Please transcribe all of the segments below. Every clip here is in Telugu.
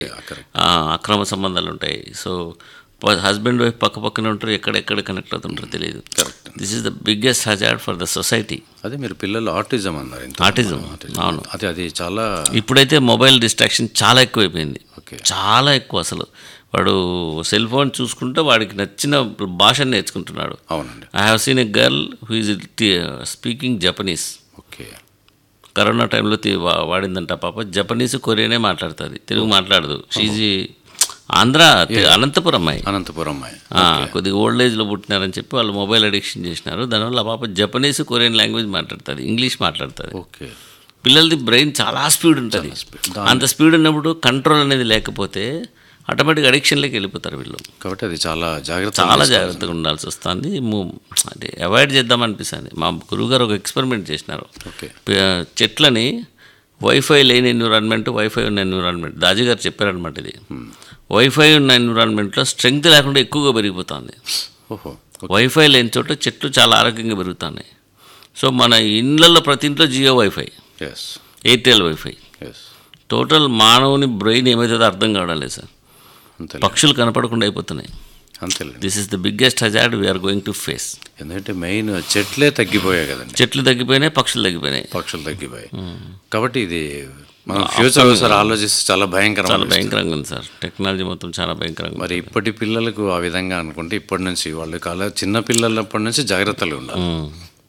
correct. ఆ, అక్రమ సంబంధాలు ఉంటాయి సో హస్బెండ్ వైఫ్ పక్క పక్కన ఉంటారు ఎక్కడెక్కడ కనెక్ట్ అవుతుంటారో తెలియదు Correct. This is the biggest hazard for the society అదే మీరు పిల్లలు ఆటిజం అన్నారు ఇంత Autism, అవును. అదే అది చాలా ఇప్పుడైతే మొబైల్ డిస్ట్రాక్షన్ చాలా ఎక్కువైపోయింది ఓకే చాలా ఎక్కువ అసలు వాడు సెల్ ఫోన్ చూసుకుంటే వాడికి నచ్చిన భాషను నేర్చుకుంటున్నాడు అవునండి I have seen a girl who is speaking Japanese okay corona టైంలో తి- వా- వాడిందంట పాప జపనీస్ కొరియనే మాట్లాడుతుంది తెలుగు మాట్లాడదు షీజీ ఆంధ్ర తె- అనంతపురం అమ్మాయి అనంతపురం అమ్మాయి ఆ, కొద్దిగా ఓల్డ్ ఏజ్లో పుట్టినారని చెప్పి వాళ్ళు మొబైల్ అడిక్షన్ చేసినారు దానివల్ల ఆ పాప జపనీస్ కొరియన్ లాంగ్వేజ్ మాట్లాడుతుంది ఇంగ్లీష్ మాట్లాడుతుంది ఓకే పిల్లలది బ్రెయిన్ చాలా స్పీడ్ ఉంటుంది అంత స్పీడ్ ఉన్నప్పుడు కంట్రోల్ అనేది లేకపోతే ఆటోమేటిక్ అడిక్షన్లోకి వెళ్ళిపోతారు వీళ్ళు కాబట్టి అది చాలా జాగ్రత్త చాలా జాగ్రత్తగా ఉండాల్సి వస్తుంది ము- అంటే అవాయిడ్ చేద్దాం అనిపిస్తుంది మా గురువుగారు ఒక ఎక్స్పెరిమెంట్ చేసినారు ఓకే ప- చెట్లని వైఫై లేని ఎన్విరాన్మెంట్ వైఫై ఉన్న ఎన్విరాన్మెంట్ దాజీ గారు చెప్పారనమాట ఇది వైఫై ఉన్న ఎన్విరాన్మెంట్లో స్ట్రెంగ్త్ లేకుండా ఎక్కువగా పెరిగిపోతుంది ఓహో వైఫై లేని చోట చెట్లు చాలా ఆరోగ్యంగా పెరుగుతున్నాయి సో మన ఇండ్లలో ప్రతి ఇంట్లో జియో వైఫై ఎస్ ఎయిర్టెల్ వైఫై ఎస్ టోటల్ మానవుని బ్రెయిన్ ఏమవుతుందో అర్థం కావడం లేదు సార్ అంతే పక్షులు కనపడకుండా అయిపోతున్నాయి అంతేలేండి this is the biggest hazard we are going to face ఎందుకంటే మెయిన్ చెట్లే తగ్గిపోయాయి కదండి చెట్లు తగ్గిపోయినాయి పక్షులు తగ్గిపోయినాయి పక్షులు తగ్గిపోయాయి కాబట్టి ఇది మనం ఫ్యూచర్ ఒకసారి ఆలోచిస్తే చాలా భయంకరం చాలా భయంకరంగా ఉంది సార్ టెక్నాలజీ మొత్తం చాలా భయంకరంగా ఉంది. మరి ఇప్పటి పిల్లలకు ఆ విధంగా అనుకుంటే ఇప్పటి నుంచి వాళ్ళు కాల చిన్న పిల్లలప్పటి నుంచి జాగ్రత్తలు ఉండాలి మ్మ్.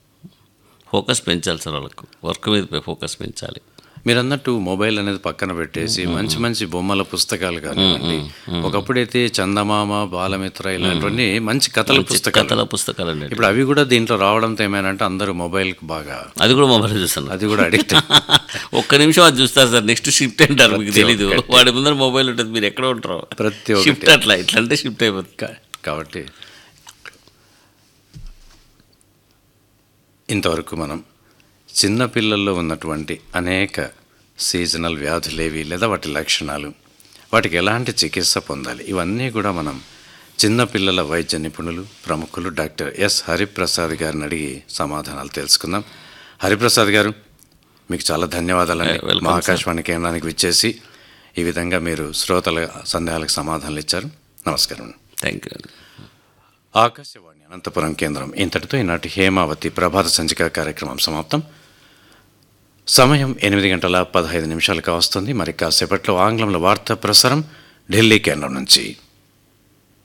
ఫోకస్ పెంచాలి సార్ వాళ్ళకు వర్క్ మీద ఫోకస్ పెంచాలి మీరు అన్నట్టు మొబైల్ అనేది పక్కన పెట్టేసి మంచి మంచి బొమ్మల పుస్తకాలు కానివ్వండి ఒకప్పుడైతే చందమామ బాలమిత్ర ఇలాంటివన్నీ మంచి కథల పుస్తకాలు కథల పుస్తకాలు అండి ఇప్పుడు అవి కూడా దీంట్లో రావడంతో ఏమైనా అందరూ మొబైల్కి బాగా అది కూడా మొబైల్ చూస్తాను అది కూడా అడిక్ట్ ఒక్క నిమిషం అది చూస్తారు సార్ నెక్స్ట్ షిఫ్ట్ అంటారు మీకు తెలీదు వాడి ముందర మొబైల్ ఉంటుంది మీరు ఎక్కడ ఉంటారు ప్రతి ఒక్కటి షిఫ్ట్ అట్లా ఇట్లా అంటే షిఫ్ట్ అయిపోతుంది కాబట్టి ఇంతవరకు మనం చిన్న పిల్లల్లో ఉన్నటువంటి అనేక సీజనల్ వ్యాధులేవి లేదా వాటి లక్షణాలు వాటికి ఎలాంటి చికిత్స పొందాలి ఇవన్నీ కూడా మనం చిన్న పిల్లల వైద్య నిపుణులు ప్రముఖులు డాక్టర్ ఎస్ హరిప్రసాద్ గారిని అడిగి సమాధానాలు తెలుసుకుందాం హరిప్రసాద్ గారు మీకు చాలా ధన్యవాదాలండి Eh, welcome, మా ఆకాశవాణి కేంద్రానికి విచ్చేసి ఈ విధంగా మీరు శ్రోతల సందేహాలకు సమాధానాలు ఇచ్చారు నమస్కారం థ్యాంక్ యూ ఆకాశవాణి అనంతపురం కేంద్రం ఇంతటితో ఈనాటి హేమావతి ప్రభాత సంచిక కార్యక్రమం సమాప్తం సమయం ఎనిమిది గంటల పదహైదు నిమిషాలకు వస్తుంది మరి కాసేపట్లో ఆంగ్లంలో వార్తా ప్రసారం ఢిల్లీ కేంద్రం నుంచి